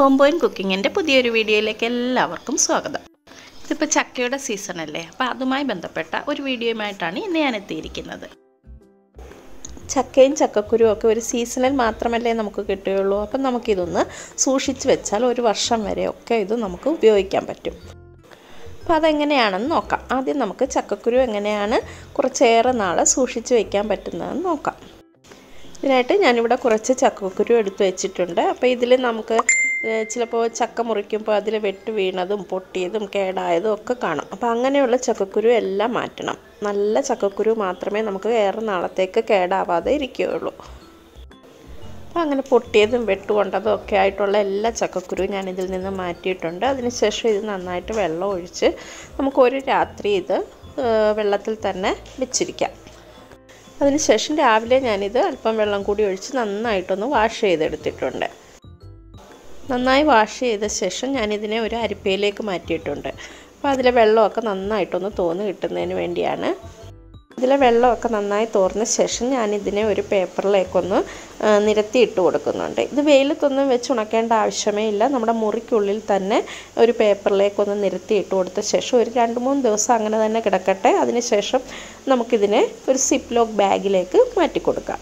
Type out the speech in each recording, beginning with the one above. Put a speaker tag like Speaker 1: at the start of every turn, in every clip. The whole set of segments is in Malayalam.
Speaker 1: ഹോം പോയിൻ കുക്കിങ്ങിൻ്റെ പുതിയൊരു വീഡിയോയിലേക്ക് എല്ലാവർക്കും സ്വാഗതം ഇതിപ്പോൾ ചക്കയുടെ സീസൺ അല്ലേ അപ്പോൾ അതുമായി ബന്ധപ്പെട്ട ഒരു വീഡിയോയുമായിട്ടാണ് ഇന്ന് ഞാൻ എത്തിയിരിക്കുന്നത് ചക്കയും ചക്കക്കുരുവും ഒക്കെ ഒരു സീസണിൽ മാത്രമല്ലേ നമുക്ക് കിട്ടുകയുള്ളൂ അപ്പം നമുക്കിതൊന്ന് സൂക്ഷിച്ച് വെച്ചാൽ ഒരു വർഷം വരെയൊക്കെ ഇത് നമുക്ക് ഉപയോഗിക്കാൻ പറ്റും അപ്പോൾ അതെങ്ങനെയാണെന്ന് നോക്കാം ആദ്യം നമുക്ക് ചക്കക്കുരു എങ്ങനെയാണ് കുറച്ചേറെ നാൾ സൂക്ഷിച്ച് വയ്ക്കാൻ പറ്റുന്നതെന്ന് നോക്കാം ഇതിനായിട്ട് ഞാനിവിടെ കുറച്ച് ചക്കക്കുരു എടുത്തു വെച്ചിട്ടുണ്ട് അപ്പോൾ ഇതിൽ നമുക്ക് ചിലപ്പോൾ ചക്ക മുറിക്കുമ്പോൾ അതിൽ വെട്ട് വീണതും പൊട്ടിയതും കേടായതും ഒക്കെ കാണും അപ്പോൾ അങ്ങനെയുള്ള ചക്കക്കുരു എല്ലാം മാറ്റണം നല്ല ചക്കക്കുരു മാത്രമേ നമുക്ക് ഏറെ നാളത്തേക്ക് കേടാവാതെ ഇരിക്കുകയുള്ളൂ അപ്പോൾ അങ്ങനെ പൊട്ടിയതും വെട്ടുകൊണ്ടതും ഒക്കെ ആയിട്ടുള്ള എല്ലാ ചക്കക്കുരു ഞാൻ ഇതിൽ നിന്ന് മാറ്റിയിട്ടുണ്ട് അതിനുശേഷം ഇത് നന്നായിട്ട് വെള്ളം ഒഴിച്ച് നമുക്ക് ഒരു രാത്രി ഇത് വെള്ളത്തിൽ തന്നെ വെച്ചിരിക്കാം അതിനുശേഷം രാവിലെ ഞാനിത് അല്പം വെള്ളം കൂടി ഒഴിച്ച് നന്നായിട്ടൊന്ന് വാഷ് ചെയ്തെടുത്തിട്ടുണ്ട് നന്നായി വാഷ് ചെയ്ത ശേഷം ഞാനിതിനെ ഒരു അരിപ്പയിലേക്ക് മാറ്റിയിട്ടുണ്ട് അപ്പോൾ അതിലെ വെള്ളമൊക്കെ നന്നായിട്ടൊന്ന് തോന്ന് കിട്ടുന്നതിന് വേണ്ടിയാണ് ഇതിലെ വെള്ളമൊക്കെ നന്നായി തോർന്ന ശേഷം ഞാനിതിനെ ഒരു പേപ്പറിലേക്കൊന്ന് നിരത്തി ഇട്ട് കൊടുക്കുന്നുണ്ട് ഇത് വെയിലത്തൊന്നും വെച്ച് ഉണക്കേണ്ട ആവശ്യമേ ഇല്ല നമ്മുടെ മുറിക്കുള്ളിൽ തന്നെ ഒരു പേപ്പറിലേക്കൊന്ന് നിരത്തി ഇട്ട് കൊടുത്ത ശേഷം ഒരു രണ്ട് മൂന്ന് ദിവസം അങ്ങനെ തന്നെ കിടക്കട്ടെ അതിനുശേഷം നമുക്കിതിനെ ഒരു സിപ്പ് ലോക്ക് ബാഗിലേക്ക് മാറ്റി കൊടുക്കാം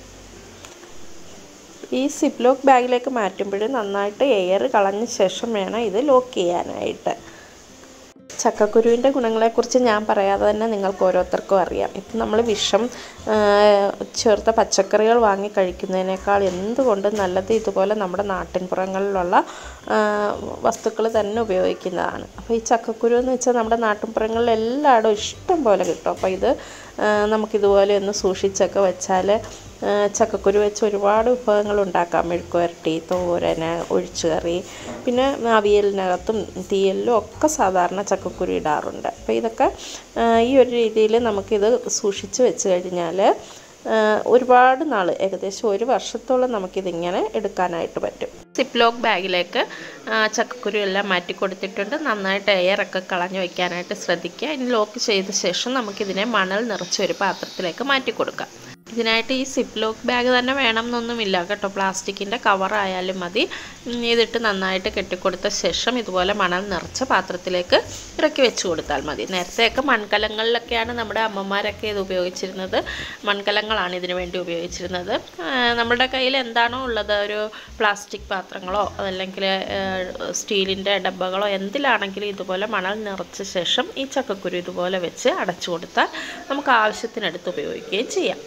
Speaker 1: ഈ സിപ്പ് ലോക്ക് ബാഗിലേക്ക് മാറ്റുമ്പോൾ നന്നായിട്ട് എയർ കളഞ്ഞ ശേഷം വേണം ഇത് ലോക്ക് ചെയ്യാനായിട്ട് ചക്കക്കുരുവിൻ്റെ ഗുണങ്ങളെക്കുറിച്ച് ഞാൻ പറയാതെ തന്നെ നിങ്ങൾക്ക് ഓരോരുത്തർക്കും അറിയാം ഇപ്പം നമ്മൾ വിഷം ചേർത്ത പച്ചക്കറികൾ വാങ്ങി കഴിക്കുന്നതിനേക്കാൾ എന്തുകൊണ്ടും നല്ലത് ഇതുപോലെ നമ്മുടെ നാട്ടിൻപുറങ്ങളിലുള്ള വസ്തുക്കൾ തന്നെ ഉപയോഗിക്കുന്നതാണ് അപ്പോൾ ഈ ചക്കക്കുരു എന്ന് വെച്ചാൽ നമ്മുടെ നാട്ടിൻപുറങ്ങളിൽ എല്ലായിടും ഇഷ്ടം പോലെ കിട്ടും അപ്പോൾ ഇത് നമുക്കിതുപോലെ ഒന്ന് സൂക്ഷിച്ചൊക്കെ വെച്ചാൽ ചക്കക്കുരു വെച്ച് ഒരുപാട് വിഭവങ്ങൾ ഉണ്ടാക്കാം മെഴുക്കുവരട്ടി തോരന് ഒഴിച്ചുകറി പിന്നെ അവിയലിനകത്തും തീയലിലും ഒക്കെ സാധാരണ ചക്കക്കുരു ഇടാറുണ്ട് അപ്പോൾ ഇതൊക്കെ ഈ ഒരു രീതിയിൽ നമുക്കിത് സൂക്ഷിച്ച് വെച്ച് കഴിഞ്ഞാൽ ഒരുപാട് നാൾ ഏകദേശം ഒരു വർഷത്തോളം നമുക്കിതിങ്ങനെ എടുക്കാനായിട്ട് പറ്റും സിപ്പ് ലോക്ക് ബാഗിലേക്ക് ചക്കക്കുരു എല്ലാം മാറ്റി കൊടുത്തിട്ടുണ്ട് നന്നായിട്ട് എയറൊക്കെ കളഞ്ഞു വയ്ക്കാനായിട്ട് ശ്രദ്ധിക്കുക ഇനി ലോക്ക് ചെയ്ത ശേഷം നമുക്കിതിനെ മണൽ നിറച്ച ഒരു പാത്രത്തിലേക്ക് മാറ്റി കൊടുക്കാം ഇതിനായിട്ട് ഈ സിപ്പ് ലോക്ക് ബാഗ് തന്നെ വേണം എന്നൊന്നുമില്ല കേട്ടോ പ്ലാസ്റ്റിക്കിൻ്റെ കവറായാലും മതി ഇതിട്ട് നന്നായിട്ട് കെട്ടിക്കൊടുത്ത ശേഷം ഇതുപോലെ മണൽ നിറച്ച പാത്രത്തിലേക്ക് ഇറക്കി വെച്ച് കൊടുത്താൽ മതി നേരത്തെയൊക്കെ മൺകലങ്ങളിലൊക്കെയാണ് നമ്മുടെ അമ്മമാരൊക്കെ ഇത് ഉപയോഗിച്ചിരുന്നത് മൺകലങ്ങളാണ് ഇതിനു വേണ്ടി ഉപയോഗിച്ചിരുന്നത് നമ്മുടെ കയ്യിൽ എന്താണോ ഉള്ളത് ഒരു പ്ലാസ്റ്റിക് പാത്രങ്ങളോ അതല്ലെങ്കിൽ സ്റ്റീലിൻ്റെ ഡബ്ബകളോ എന്തിലാണെങ്കിലും ഇതുപോലെ മണൽ നിറച്ച ശേഷം ഈ ചക്കക്കുരു ഇതുപോലെ വെച്ച് അടച്ചു കൊടുത്താൽ നമുക്ക് ആവശ്യത്തിനടുത്ത് ഉപയോഗിക്കുകയും ചെയ്യാം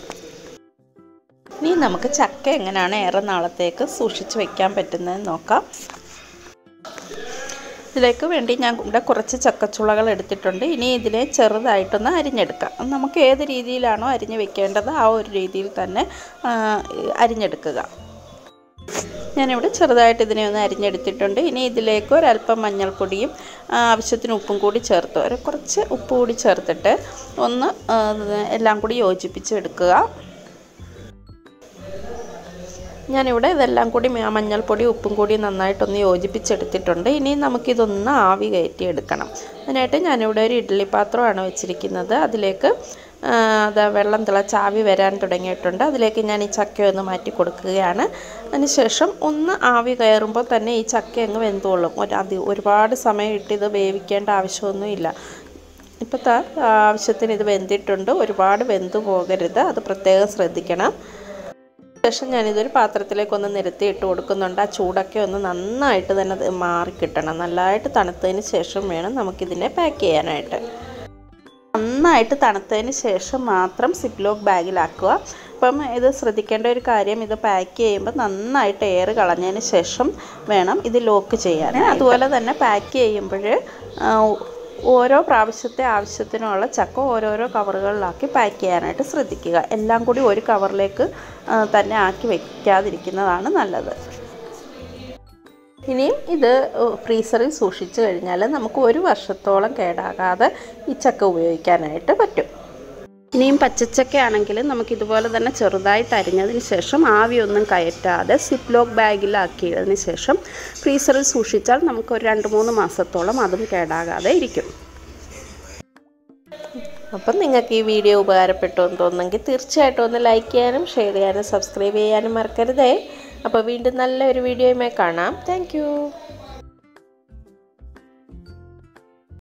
Speaker 1: ഇനി നമുക്ക് ചക്ക എങ്ങനെയാണ് ഏറെ നാളത്തേക്ക് സൂക്ഷിച്ച് വെക്കാൻ പറ്റുന്നതെന്ന് നോക്കാം ഇതിലേക്ക് വേണ്ടി ഞാൻ ഇവിടെ കുറച്ച് ചക്കച്ചുളകൾ എടുത്തിട്ടുണ്ട് ഇനി ഇതിനെ ചെറുതായിട്ടൊന്ന് അരിഞ്ഞെടുക്കാം നമുക്ക് ഏത് രീതിയിലാണോ അരിഞ്ഞ് വെക്കേണ്ടത് ആ ഒരു രീതിയിൽ തന്നെ അരിഞ്ഞെടുക്കുക ഞാനിവിടെ ചെറുതായിട്ട് ഇതിനെ ഒന്ന് അരിഞ്ഞെടുത്തിട്ടുണ്ട് ഇനി ഇതിലേക്ക് ഒരല്പം മഞ്ഞൾപ്പൊടിയും ആവശ്യത്തിന് ഉപ്പും കൂടി ചേർത്ത് ഒരു കുറച്ച് ഉപ്പ് കൂടി ചേർത്തിട്ട് ഒന്ന് എല്ലാം കൂടി യോജിപ്പിച്ച് എടുക്കുക ഞാനിവിടെ ഇതെല്ലാം കൂടി മഞ്ഞൾപ്പൊടി ഉപ്പും കൂടി നന്നായിട്ടൊന്ന് യോജിപ്പിച്ചെടുത്തിട്ടുണ്ട് ഇനി നമുക്കിതൊന്ന് ആവി കയറ്റി എടുക്കണം അതിനായിട്ട് ഞാനിവിടെ ഒരു ഇഡ്ഡലി പാത്രമാണ് വെച്ചിരിക്കുന്നത് അതിലേക്ക് അത് വെള്ളം തിളച്ച് ആവി വരാൻ തുടങ്ങിയിട്ടുണ്ട് അതിലേക്ക് ഞാൻ ഈ ചക്ക ഒന്ന് മാറ്റി കൊടുക്കുകയാണ് അതിനുശേഷം ഒന്ന് ആവി കയറുമ്പോൾ തന്നെ ഈ ചക്ക അങ്ങ് വെന്തോളും ഒരു അതി ഒരുപാട് സമയം ഇട്ടിത് വേവിക്കേണ്ട ആവശ്യമൊന്നുമില്ല ഇപ്പോഴത്തെ ആവശ്യത്തിന് ഇത് വെന്തിട്ടുണ്ട് ഒരുപാട് വെന്തു പോകരുത് അത് പ്രത്യേകം ശ്രദ്ധിക്കണം ശേഷം ഞാനിതൊരു പാത്രത്തിലേക്ക് ഒന്ന് നിരത്തി ഇട്ട് കൊടുക്കുന്നുണ്ട് ആ ചൂടൊക്കെ ഒന്ന് നന്നായിട്ട് തന്നെ മാറിക്കിട്ടണം നല്ലതായിട്ട് തണുത്തതിന് ശേഷം വേണം നമുക്കിതിനെ പാക്ക് ചെയ്യാനായിട്ട് നന്നായിട്ട് തണുത്തതിന് ശേഷം മാത്രം സിപ്ലോക്ക് ബാഗിലാക്കുക അപ്പം ഇത് ശ്രദ്ധിക്കേണ്ട ഒരു കാര്യം ഇത് പാക്ക് ചെയ്യുമ്പോൾ നന്നായിട്ട് എയർ കളഞ്ഞതിന് ശേഷം വേണം ഇത് ലോക്ക് ചെയ്യാൻ അതുപോലെ തന്നെ പാക്ക് ചെയ്യുമ്പോൾ ഓരോ പ്രാവശ്യത്തെ ആവശ്യത്തിനുള്ള ചക്ക ഓരോരോ കവറുകളിലാക്കി പാക്ക് ചെയ്യാനായിട്ട് ശ്രദ്ധിക്കുക എല്ലാം കൂടി ഒരു കവറിലേക്ക് തന്നെ ആക്കി വയ്ക്കാതിരിക്കുന്നതാണ് നല്ലത് ഇനിയും ഇത് ഫ്രീസറിൽ സൂക്ഷിച്ചു കഴിഞ്ഞാൽ നമുക്ക് ഒരു വർഷത്തോളം കേടാകാതെ ഈ ചക്ക ഉപയോഗിക്കാനായിട്ട് പറ്റും ഇനിയും പച്ചച്ചക്ക ആണെങ്കിൽ നമുക്ക് ഇതുപോലെ തന്നെ ചെറുതായി തരിഞ്ഞതിന് ശേഷം ആവിയൊന്നും കയറ്റാതെ സിപ്പ് ലോക്ക് ബാഗിലാക്കിയതിന് ശേഷം ഫ്രീസറിൽ സൂക്ഷിച്ചാൽ നമുക്ക് ഒരു രണ്ട് മൂന്ന് മാസത്തോളം അതും കേടാകാതെ ഇരിക്കും അപ്പം നിങ്ങൾക്ക് ഈ വീഡിയോ ഉപകാരപ്പെട്ടു എന്ന് തോന്നുന്നെങ്കിൽ തീർച്ചയായിട്ടും ഒന്ന് ലൈക്ക് ചെയ്യാനും ഷെയർ ചെയ്യാനും സബ്സ്ക്രൈബ് ചെയ്യാനും മറക്കരുതേ അപ്പോൾ വീണ്ടും നല്ലൊരു വീഡിയോയുമായി കാണാം താങ്ക്